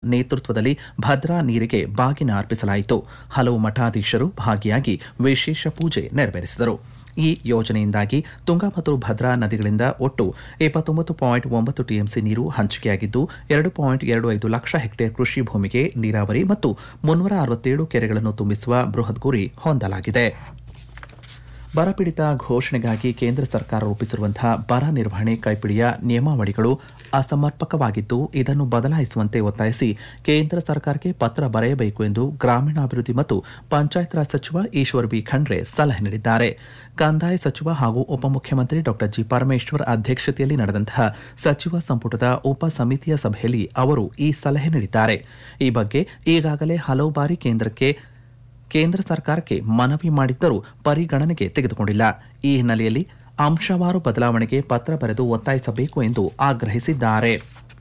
ನೇತೃತ್ವದಲ್ಲಿ ಭದ್ರಾ ನೀರಿಗೆ ಬಾಗಿನ ಅರ್ಪಿಸಲಾಯಿತು ಹಲವು ಮಠಾಧೀಶರು ಭಾಗಿಯಾಗಿ ವಿಶೇಷ ಪೂಜೆ ನೆರವೇರಿಸಿದರು ಈ ಯೋಜನೆಯಿಂದಾಗಿ ತುಂಗಾ ಮತ್ತು ಭದ್ರಾ ನದಿಗಳಿಂದ ಒಟ್ಟು ಇಪ್ಪತ್ತೊಂಬತ್ತು ಪಾಯಿಂಟ್ ಒಂಬತ್ತು ಟಿಎಂಸಿ ನೀರು ಹಂಚಿಕೆಯಾಗಿದ್ದು ಎರಡು ಪಾಯಿಂಟ್ ಎರಡು ಐದು ಲಕ್ಷ ಹೆಕ್ಟೇರ್ ಕೃಷಿ ಭೂಮಿಗೆ ನೀರಾವರಿ ಮತ್ತು ಮುನ್ನೂರ ಅರವತ್ತೇಳು ಕೆರೆಗಳನ್ನು ತುಂಬಿಸುವ ಬೃಹತ್ ಗುರಿ ಹೊಂದಲಾಗಿದೆ ಬರಪೀಡಿತ ಘೋಷಣೆಗಾಗಿ ಕೇಂದ್ರ ಸರ್ಕಾರ ರೂಪಿಸಿರುವಂತಹ ಬರ ನಿರ್ವಹಣೆ ಕೈಪಿಡಿಯ ನಿಯಮಾವಳಿಗಳು ಅಸಮರ್ಪಕವಾಗಿದ್ದು ಇದನ್ನು ಬದಲಾಯಿಸುವಂತೆ ಒತ್ತಾಯಿಸಿ ಕೇಂದ್ರ ಸರ್ಕಾರಕ್ಕೆ ಪತ್ರ ಬರೆಯಬೇಕು ಎಂದು ಗ್ರಾಮೀಣಾಭಿವೃದ್ಧಿ ಮತ್ತು ಪಂಚಾಯತ್ ರಾಜ್ ಸಚಿವ ಈಶ್ವರ್ ಬಿ ಖಂಡ್ರೆ ಸಲಹೆ ನೀಡಿದ್ದಾರೆ ಕಂದಾಯ ಸಚಿವ ಹಾಗೂ ಉಪಮುಖ್ಯಮಂತ್ರಿ ಡಾ ಜಿ ಪರಮೇಶ್ವರ್ ಅಧ್ಯಕ್ಷತೆಯಲ್ಲಿ ನಡೆದಂತಹ ಸಚಿವ ಸಂಪುಟದ ಉಪ ಸಮಿತಿಯ ಸಭೆಯಲ್ಲಿ ಅವರು ಈ ಸಲಹೆ ನೀಡಿದ್ದಾರೆ ಈ ಬಗ್ಗೆ ಈಗಾಗಲೇ ಹಲವು ಬಾರಿ ಕೇಂದ್ರಕ್ಕೆ ಕೇಂದ್ರ ಸರ್ಕಾರಕ್ಕೆ ಮನವಿ ಮಾಡಿದ್ದರೂ ಪರಿಗಣನೆಗೆ ತೆಗೆದುಕೊಂಡಿಲ್ಲ ಈ ಹಿನ್ನೆಲೆಯಲ್ಲಿ ಅಂಶವಾರು ಬದಲಾವಣೆಗೆ ಪತ್ರ ಬರೆದು ಒತ್ತಾಯಿಸಬೇಕು ಎಂದು ಆಗ್ರಹಿಸಿದ್ದಾರೆ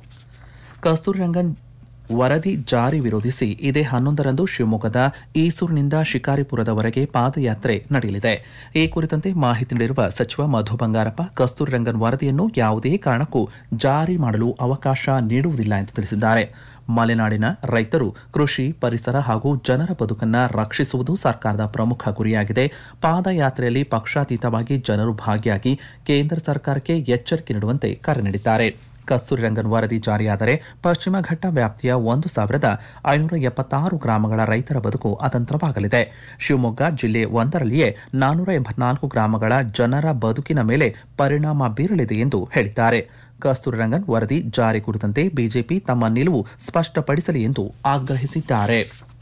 ಕಸ್ತೂರಿ ರಂಗನ್ ವರದಿ ಜಾರಿ ವಿರೋಧಿಸಿ ಇದೇ ಹನ್ನೊಂದರಂದು ಶಿವಮೊಗ್ಗದ ಈಸೂರಿನಿಂದ ಶಿಕಾರಿಪುರದವರೆಗೆ ಪಾದಯಾತ್ರೆ ನಡೆಯಲಿದೆ ಈ ಕುರಿತಂತೆ ಮಾಹಿತಿ ನೀಡಿರುವ ಸಚಿವ ಮಧು ಬಂಗಾರಪ್ಪ ಕಸ್ತೂರಿ ರಂಗನ್ ವರದಿಯನ್ನು ಯಾವುದೇ ಕಾರಣಕ್ಕೂ ಜಾರಿ ಮಾಡಲು ಅವಕಾಶ ನೀಡುವುದಿಲ್ಲ ಎಂದು ತಿಳಿಸಿದ್ದಾರೆ ಮಲೆನಾಡಿನ ರೈತರು ಕೃಷಿ ಪರಿಸರ ಹಾಗೂ ಜನರ ಬದುಕನ್ನ ರಕ್ಷಿಸುವುದು ಸರ್ಕಾರದ ಪ್ರಮುಖ ಗುರಿಯಾಗಿದೆ ಪಾದಯಾತ್ರೆಯಲ್ಲಿ ಪಕ್ಷಾತೀತವಾಗಿ ಜನರು ಭಾಗಿಯಾಗಿ ಕೇಂದ್ರ ಸರ್ಕಾರಕ್ಕೆ ಎಚ್ಚರಿಕೆ ನೀಡುವಂತೆ ಕರೆ ನೀಡಿದ್ದಾರೆ ಕಸ್ತೂರಿ ರಂಗನ್ ವರದಿ ಜಾರಿಯಾದರೆ ಪಶ್ಚಿಮ ಘಟ್ಟ ವ್ಯಾಪ್ತಿಯ ಒಂದು ಸಾವಿರದ ಐನೂರ ಎಪ್ಪತ್ತಾರು ಗ್ರಾಮಗಳ ರೈತರ ಬದುಕು ಅತಂತ್ರವಾಗಲಿದೆ ಶಿವಮೊಗ್ಗ ಜಿಲ್ಲೆ ಒಂದರಲ್ಲಿಯೇ ನಾನ್ನೂರ ಎಂಬತ್ನಾಲ್ಕು ಗ್ರಾಮಗಳ ಜನರ ಬದುಕಿನ ಮೇಲೆ ಪರಿಣಾಮ ಬೀರಲಿದೆ ಎಂದು ಹೇಳಿದ್ದಾರೆ ಕಸ್ತೂರಿ ರಂಗನ್ ವರದಿ ಜಾರಿ ಕುರಿತಂತೆ ಬಿಜೆಪಿ ತಮ್ಮ ನಿಲುವು ಸ್ಪಷ್ಟಪಡಿಸಲಿ ಎಂದು ಆಗ್ರಹಿಸಿದ್ದಾರೆ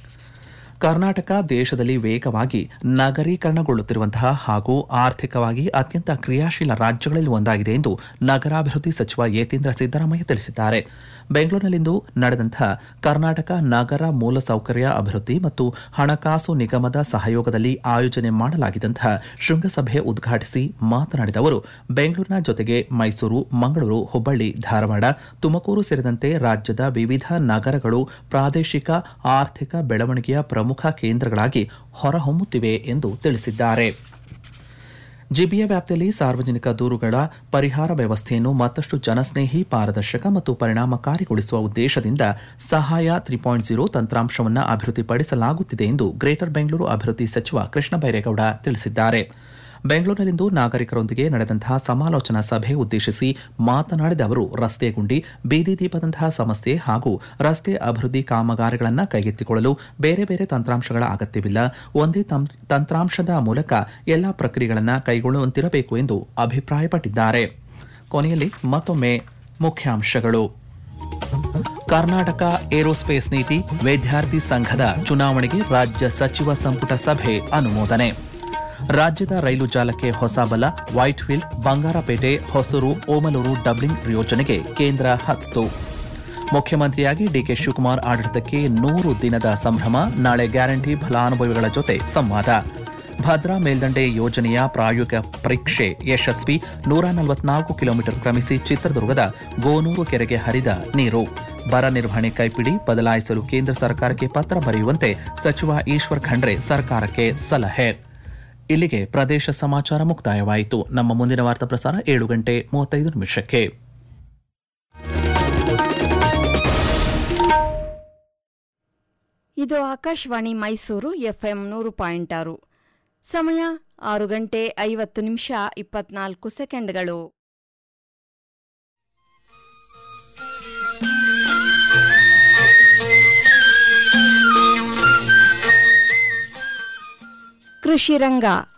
ಕರ್ನಾಟಕ ದೇಶದಲ್ಲಿ ವೇಗವಾಗಿ ನಗರೀಕರಣಗೊಳ್ಳುತ್ತಿರುವಂತಹ ಹಾಗೂ ಆರ್ಥಿಕವಾಗಿ ಅತ್ಯಂತ ಕ್ರಿಯಾಶೀಲ ರಾಜ್ಯಗಳಲ್ಲಿ ಒಂದಾಗಿದೆ ಎಂದು ನಗರಾಭಿವೃದ್ಧಿ ಸಚಿವ ಯತೀಂದ್ರ ಸಿದ್ದರಾಮಯ್ಯ ತಿಳಿಸಿದ್ದಾರೆ ಬೆಂಗಳೂರಿನಲ್ಲಿಂದು ನಡೆದಂತಹ ಕರ್ನಾಟಕ ನಗರ ಮೂಲಸೌಕರ್ಯ ಅಭಿವೃದ್ಧಿ ಮತ್ತು ಹಣಕಾಸು ನಿಗಮದ ಸಹಯೋಗದಲ್ಲಿ ಆಯೋಜನೆ ಮಾಡಲಾಗಿದ್ದಂತಹ ಶೃಂಗಸಭೆ ಉದ್ಘಾಟಿಸಿ ಮಾತನಾಡಿದ ಅವರು ಬೆಂಗಳೂರಿನ ಜೊತೆಗೆ ಮೈಸೂರು ಮಂಗಳೂರು ಹುಬ್ಬಳ್ಳಿ ಧಾರವಾಡ ತುಮಕೂರು ಸೇರಿದಂತೆ ರಾಜ್ಯದ ವಿವಿಧ ನಗರಗಳು ಪ್ರಾದೇಶಿಕ ಆರ್ಥಿಕ ಬೆಳವಣಿಗೆಯ ಪ್ರಮುಖ ಕೇಂದ್ರಗಳಾಗಿ ಹೊರಹೊಮ್ಮುತ್ತಿವೆ ಎಂದು ತಿಳಿಸಿದ್ದಾರೆ ಜಿಬಿಯ ವ್ಯಾಪ್ತಿಯಲ್ಲಿ ಸಾರ್ವಜನಿಕ ದೂರುಗಳ ಪರಿಹಾರ ವ್ಯವಸ್ಥೆಯನ್ನು ಮತ್ತಷ್ಟು ಜನಸ್ನೇಹಿ ಪಾರದರ್ಶಕ ಮತ್ತು ಪರಿಣಾಮಕಾರಿಗೊಳಿಸುವ ಉದ್ದೇಶದಿಂದ ಸಹಾಯ ತ್ರೀ ಪಾಯಿಂಟ್ ಜೀರೋ ತಂತ್ರಾಂಶವನ್ನು ಅಭಿವೃದ್ಧಿಪಡಿಸಲಾಗುತ್ತಿದೆ ಎಂದು ಗ್ರೇಟರ್ ಬೆಂಗಳೂರು ಅಭಿವೃದ್ಧಿ ಸಚಿವ ಕೃಷ್ಣ ಬೈರೇಗೌಡ ತಿಳಿಸಿದ್ದಾರೆ ಬೆಂಗಳೂರಿನಲ್ಲಿಂದು ನಾಗರಿಕರೊಂದಿಗೆ ನಡೆದಂತಹ ಸಮಾಲೋಚನಾ ಸಭೆ ಉದ್ದೇಶಿಸಿ ಮಾತನಾಡಿದ ಅವರು ರಸ್ತೆ ಗುಂಡಿ ಬೀದಿ ದೀಪದಂತಹ ಸಮಸ್ಯೆ ಹಾಗೂ ರಸ್ತೆ ಅಭಿವೃದ್ಧಿ ಕಾಮಗಾರಿಗಳನ್ನು ಕೈಗೆತ್ತಿಕೊಳ್ಳಲು ಬೇರೆ ಬೇರೆ ತಂತ್ರಾಂಶಗಳ ಅಗತ್ಯವಿಲ್ಲ ಒಂದೇ ತಂತ್ರಾಂಶದ ಮೂಲಕ ಎಲ್ಲಾ ಪ್ರಕ್ರಿಯೆಗಳನ್ನು ಕೈಗೊಳ್ಳುವಂತಿರಬೇಕು ಎಂದು ಅಭಿಪ್ರಾಯಪಟ್ಟಿದ್ದಾರೆ ಕೊನೆಯಲ್ಲಿ ಮತ್ತೊಮ್ಮೆ ಮುಖ್ಯಾಂಶಗಳು ಕರ್ನಾಟಕ ಏರೋಸ್ಪೇಸ್ ನೀತಿ ವಿದ್ಯಾರ್ಥಿ ಸಂಘದ ಚುನಾವಣೆಗೆ ರಾಜ್ಯ ಸಚಿವ ಸಂಪುಟ ಸಭೆ ಅನುಮೋದನೆ ರಾಜ್ಯದ ರೈಲು ಜಾಲಕ್ಕೆ ಹೊಸ ಬಲ Whitefield Bangarapete Hosur Omalur doubling ಯೋಜನೆಗೆ ಕೇಂದ್ರ ಹಸ್ತು ಮುಖ್ಯಮಂತ್ರಿಯಾಗಿ ಡಿಕೆ ಶಿವಕುಮಾರ್ ಆಡಳಿತಕ್ಕೆ ನೂರು ದಿನದ ಸಂಭ್ರಮ ನಾಳೆ ಗ್ಯಾರಂಟಿ ಫಲಾನುಭವಿಗಳ ಜೊತೆ ಸಂವಾದ ಭದ್ರಾ ಮೇಲ್ದಂಡೆ ಯೋಜನೆಯ ಪ್ರಾಯೋಗಿಕ ಪರೀಕ್ಷೆ ಯಶಸ್ವಿ ನೂರ ನಲವತ್ನಾಲ್ಕು ಕಿಲೋಮೀಟರ್ ಕ್ರಮಿಸಿ ಚಿತ್ರದುರ್ಗದ ಗೋನೂರು ಕೆರೆಗೆ ಹರಿದ ನೀರು ಬರ ನಿರ್ವಹಣೆ ಕೈಪಿಡಿ ಬದಲಾಯಿಸಲು ಕೇಂದ್ರ ಸರ್ಕಾರಕ್ಕೆ ಪತ್ರ ಬರೆಯುವಂತೆ ಸಚಿವ ಈಶ್ವರ್ ಖಂಡ್ರೆ ಸರ್ಕಾರಕ್ಕೆ ಸಲಹೆ ಇಲ್ಲಿಗೆ ಪ್ರದೇಶ ಸಮಾಚಾರ ಮುಕ್ತಾಯವಾಯಿತು ನಮ್ಮ ಮುಂದಿನ ವಾರ್ತಾ ಪ್ರಸಾರ ಏಳು ಗಂಟೆ ಮೂವತ್ತೈದು ನಿಮಿಷಕ್ಕೆ ಇದು ಆಕಾಶವಾಣಿ ಮೈಸೂರು ಎಫ್ಎಂ ನೂರು ಪಾಯಿಂಟ್ ಆರು ಸಮಯ ಆರು ಗಂಟೆ ಐವತ್ತು ನಿಮಿಷ ಇಪ್ಪತ್ನಾಲ್ಕು ಸೆಕೆಂಡ್ಗಳು ಕೃಷಿ ರಂಗ